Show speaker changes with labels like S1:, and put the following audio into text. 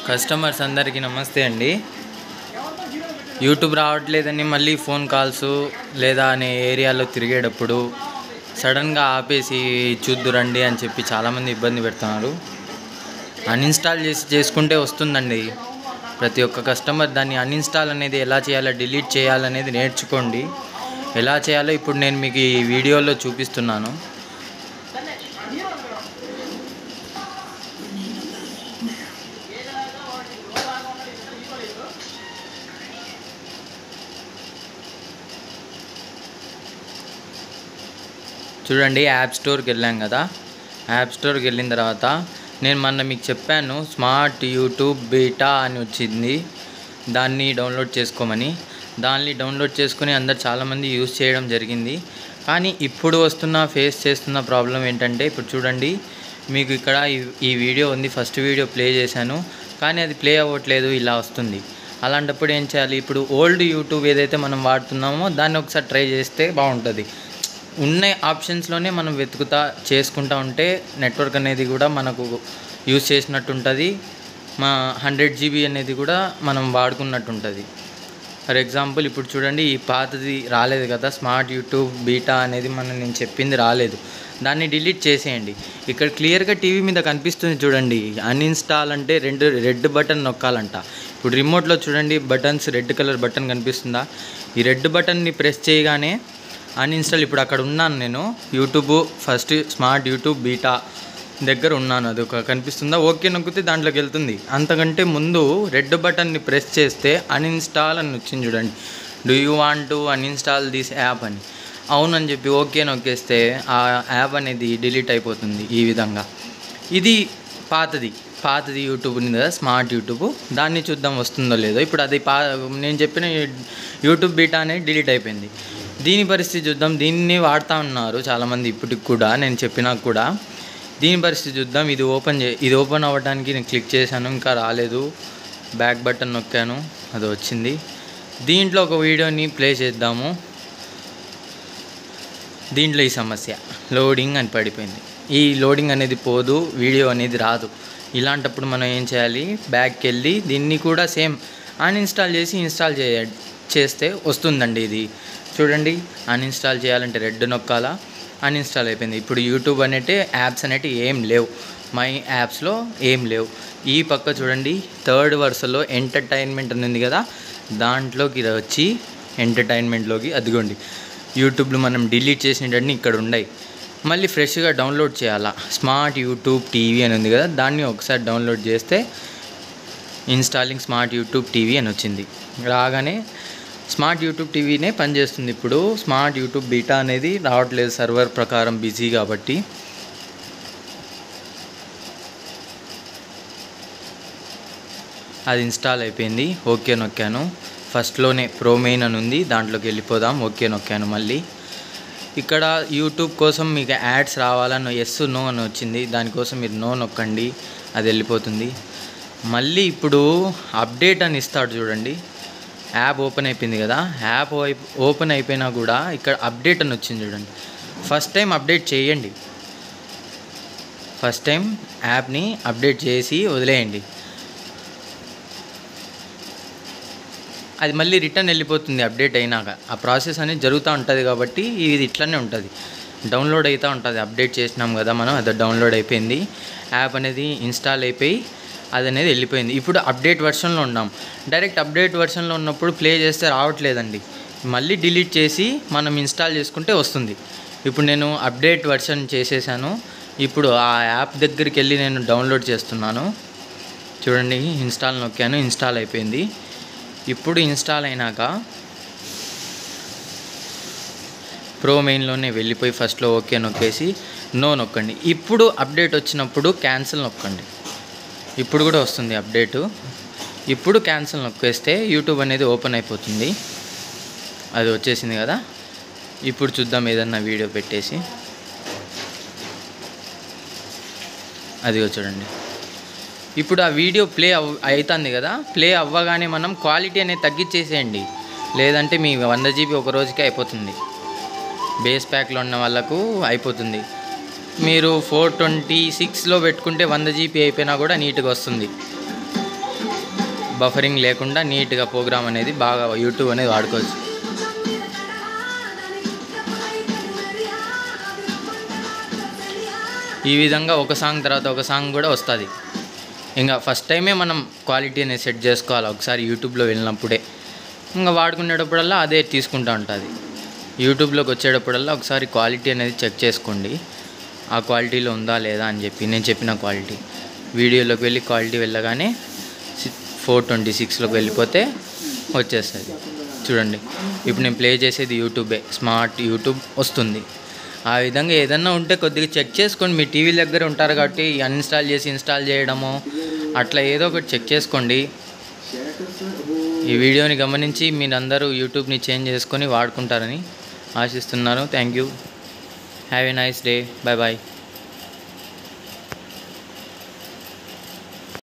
S1: customers అందరికీ నమస్తే అండి యూట్యూబ్ రావట్లేదని మళ్ళీ ఫోన్ కాల్స్ లేదా అనే ఏరియాలో తిరిగేటప్పుడు సడన్గా ఆపేసి చూద్దురండి అని చెప్పి చాలామంది ఇబ్బంది పెడుతున్నారు అన్ఇన్స్టాల్ చేసి చేసుకుంటే వస్తుందండి ప్రతి ఒక్క కస్టమర్ దాన్ని అన్ఇన్స్టాల్ అనేది ఎలా చేయాలో డిలీట్ చేయాలనేది నేర్చుకోండి ఎలా చేయాలో ఇప్పుడు నేను మీకు ఈ వీడియోలో చూపిస్తున్నాను చూడండి యాప్ స్టోర్కి వెళ్ళాం కదా యాప్ స్టోర్కి వెళ్ళిన తర్వాత నేను మొన్న మీకు చెప్పాను స్మార్ట్ యూట్యూబ్ బీటా అని వచ్చింది దాన్ని డౌన్లోడ్ చేసుకోమని దాన్ని డౌన్లోడ్ చేసుకుని అందరు చాలామంది యూజ్ చేయడం జరిగింది కానీ ఇప్పుడు వస్తున్న ఫేస్ చేస్తున్న ప్రాబ్లం ఏంటంటే ఇప్పుడు చూడండి మీకు ఇక్కడ ఈ- ఈ వీడియో ఉంది ఫస్ట్ వీడియో ప్లే చేశాను కానీ అది ప్లే అవ్వట్లేదు ఇలా వస్తుంది అలాంటప్పుడు ఏం చేయాలి ఇప్పుడు ఓల్డ్ యూట్యూబ్ ఏదైతే మనం వాడుతున్నామో దాన్ని ఒకసారి ట్రై చేస్తే బాగుంటుంది ఉన్న ఆప్షన్స్లోనే మనం వెతుకుతా చేసుకుంటా ఉంటే నెట్వర్క్ అనేది కూడా మనకు యూజ్ చేసినట్టు ఉంటుంది మా హండ్రెడ్ జీబీ అనేది కూడా మనం వాడుకున్నట్టు ఉంటుంది ఫర్ ఎగ్జాంపుల్ ఇప్పుడు చూడండి ఈ పాతది రాలేదు కదా స్మార్ట్ యూట్యూబ్ బీటా అనేది మనం నేను చెప్పింది రాలేదు దాన్ని డిలీట్ చేసేయండి ఇక్కడ క్లియర్గా టీవీ మీద కనిపిస్తుంది చూడండి అన్ఇన్స్టాల్ అంటే రెండు రెడ్ బటన్ నొక్కాలంట ఇప్పుడు రిమోట్లో చూడండి బటన్స్ రెడ్ కలర్ బటన్ కనిపిస్తుందా ఈ రెడ్ బటన్ని ప్రెస్ చేయగానే అన్ఇన్స్టాల్ ఇప్పుడు అక్కడ ఉన్నాను నేను YouTube first smart YouTube beta దగ్గర ఉన్నాను అది ఒక కనిపిస్తుందా ఓకే నొక్కితే దాంట్లోకి వెళ్తుంది అంతకంటే ముందు రెడ్ బటన్ని ప్రెస్ చేస్తే అన్ఇన్స్టాల్ అని వచ్చింది చూడండి do you want to uninstall this app అని అవునని చెప్పి ఓకే నొక్కేస్తే ఆ యాప్ అనేది డిలీట్ అయిపోతుంది ఈ విధంగా ఇది పాతది పాతది యూట్యూబ్ ఉంది కదా స్మార్ట్ యూట్యూబ్ దాన్ని చూద్దాం వస్తుందో లేదో ఇప్పుడు అది పా నేను చెప్పిన యూట్యూబ్ బీటా అనేది డిలీట్ అయిపోయింది దీని పరిస్థితి చూద్దాం దీన్ని వాడుతూ ఉన్నారు చాలామంది ఇప్పటికి కూడా నేను చెప్పినా కూడా దీని పరిస్థితి చూద్దాం ఇది ఓపెన్ చే ఇది ఓపెన్ అవ్వడానికి నేను క్లిక్ చేశాను ఇంకా రాలేదు బ్యాక్ బటన్ నొక్కాను అది వచ్చింది దీంట్లో ఒక వీడియోని ప్లే చేద్దాము దీంట్లో ఈ సమస్య లోడింగ్ అని పడిపోయింది ఈ లోడింగ్ అనేది పోదు వీడియో అనేది రాదు ఇలాంటప్పుడు మనం ఏం చేయాలి బ్యాక్కి వెళ్ళి దీన్ని కూడా సేమ్ అన్ఇన్స్టాల్ చేసి ఇన్స్టాల్ చేయ చేస్తే వస్తుందండి ఇది చూడండి అన్ఇన్స్టాల్ చేయాలంటే రెడ్ నొక్కాలా అన్ఇన్స్టాల్ అయిపోయింది ఇప్పుడు యూట్యూబ్ అనేటి యాప్స్ అనేటి ఏం లేవు మై యాప్స్లో ఏం లేవు ఈ పక్క చూడండి థర్డ్ వరుసలో ఎంటర్టైన్మెంట్ అని ఉంది కదా దాంట్లోకి ఇది వచ్చి ఎంటర్టైన్మెంట్లోకి అదిగోండి యూట్యూబ్లో మనం డిలీట్ చేసినవన్నీ ఇక్కడ ఉన్నాయి మళ్ళీ ఫ్రెష్గా డౌన్లోడ్ చేయాలా స్మార్ట్ యూట్యూబ్ టీవీ అని ఉంది కదా దాన్ని ఒకసారి డౌన్లోడ్ చేస్తే ఇన్స్టాలింగ్ స్మార్ట్ యూట్యూబ్ టీవీ అని వచ్చింది రాగానే స్మార్ట్ యూట్యూబ్ టీవీనే పనిచేస్తుంది ఇప్పుడు స్మార్ట్ యూట్యూబ్ బీటా అనేది రావట్లేదు సర్వర్ ప్రకారం బిజీ కాబట్టి అది ఇన్స్టాల్ అయిపోయింది ఓకే నొక్కాను ఫస్ట్లోనే ప్రో మెయిన్ అని ఉంది దాంట్లోకి వెళ్ళిపోదాం ఓకే నొక్కాను మళ్ళీ ఇక్కడ యూట్యూబ్ కోసం మీకు యాడ్స్ రావాలని ఎస్ నో అని వచ్చింది దానికోసం మీరు నో నొక్కండి అది వెళ్ళిపోతుంది మళ్ళీ ఇప్పుడు అప్డేట్ అని ఇస్తాడు చూడండి యాప్ ఓపెన్ అయిపోయింది కదా యాప్ ఓపెన్ అయిపోయినా కూడా ఇక్కడ అప్డేట్ అని వచ్చింది చూడండి ఫస్ట్ టైం అప్డేట్ చేయండి ఫస్ట్ టైం యాప్ని అప్డేట్ చేసి వదిలేయండి అది మళ్ళీ రిటర్న్ వెళ్ళిపోతుంది అప్డేట్ అయినాక ఆ ప్రాసెస్ అనేది జరుగుతూ ఉంటుంది కాబట్టి ఇది ఇట్లనే ఉంటుంది డౌన్లోడ్ అవుతూ ఉంటుంది అప్డేట్ చేసినాం కదా మనం అది డౌన్లోడ్ అయిపోయింది యాప్ అనేది ఇన్స్టాల్ అయిపోయి అది అనేది వెళ్ళిపోయింది ఇప్పుడు అప్డేట్ వర్షన్లో ఉన్నాం డైరెక్ట్ అప్డేట్ వర్షన్లో ఉన్నప్పుడు ప్లే చేస్తే రావట్లేదండి మళ్ళీ డిలీట్ చేసి మనం ఇన్స్టాల్ చేసుకుంటే వస్తుంది ఇప్పుడు నేను అప్డేట్ వర్షన్ చేసేసాను ఇప్పుడు ఆ యాప్ దగ్గరికి వెళ్ళి నేను డౌన్లోడ్ చేస్తున్నాను చూడండి ఇన్స్టాల్ నొక్కాను ఇన్స్టాల్ అయిపోయింది ఇప్పుడు ఇన్స్టాల్ అయినాక ప్రో మెయిన్లోనే వెళ్ళిపోయి ఫస్ట్లో ఓకే నొక్కేసి నో నొక్కండి ఇప్పుడు అప్డేట్ వచ్చినప్పుడు క్యాన్సిల్ నొక్కండి ఇప్పుడు కూడా వస్తుంది అప్డేటు ఇప్పుడు క్యాన్సిల్ నొక్కేస్తే యూట్యూబ్ అనేది ఓపెన్ అయిపోతుంది అది వచ్చేసింది కదా ఇప్పుడు చూద్దాం ఏదన్నా వీడియో పెట్టేసి అదిగో చూడండి ఇప్పుడు ఆ వీడియో ప్లే అవ్ అవుతుంది కదా ప్లే అవ్వగానే మనం క్వాలిటీ అనేది తగ్గించేసేయండి లేదంటే మీ వంద జీబీ ఒక రోజుకే అయిపోతుంది బేస్ ప్యాక్లో ఉన్న వాళ్ళకు అయిపోతుంది మీరు ఫోర్ ట్వంటీ సిక్స్లో పెట్టుకుంటే వంద జీబీ అయిపోయినా కూడా నీట్గా వస్తుంది బఫరింగ్ లేకుండా నీట్గా ప్రోగ్రామ్ అనేది బాగా యూట్యూబ్ అనేది వాడుకోవచ్చు ఈ విధంగా ఒక సాంగ్ తర్వాత ఒక సాంగ్ కూడా వస్తుంది ఇంకా ఫస్ట్ టైమే మనం క్వాలిటీ అనేది సెట్ చేసుకోవాలి ఒకసారి యూట్యూబ్లో వెళ్ళినప్పుడే ఇంకా వాడుకునేటప్పుడల్లా అదే తీసుకుంటూ ఉంటుంది యూట్యూబ్లోకి వచ్చేటప్పుడల్లా ఒకసారి క్వాలిటీ అనేది చెక్ చేసుకోండి ఆ క్వాలిటీలో ఉందా లేదా అని చెప్పి నేను చెప్పిన క్వాలిటీ వీడియోలోకి వెళ్ళి క్వాలిటీ వెళ్ళగానే ఫోర్ ట్వంటీ సిక్స్లోకి వెళ్ళిపోతే వచ్చేస్తుంది చూడండి ఇప్పుడు నేను ప్లే చేసేది యూట్యూబే స్మార్ట్ యూట్యూబ్ వస్తుంది ఆ విధంగా ఏదన్నా ఉంటే కొద్దిగా చెక్ చేసుకోండి మీ టీవీ దగ్గర ఉంటారు కాబట్టి అన్ఇన్స్టాల్ చేసి ఇన్స్టాల్ చేయడము అట్లా ఏదో ఒకటి చెక్ చేసుకోండి ఈ వీడియోని గమనించి మీరందరూ యూట్యూబ్ని చేంజ్ చేసుకొని వాడుకుంటారని ఆశిస్తున్నాను thank you have a nice day bye bye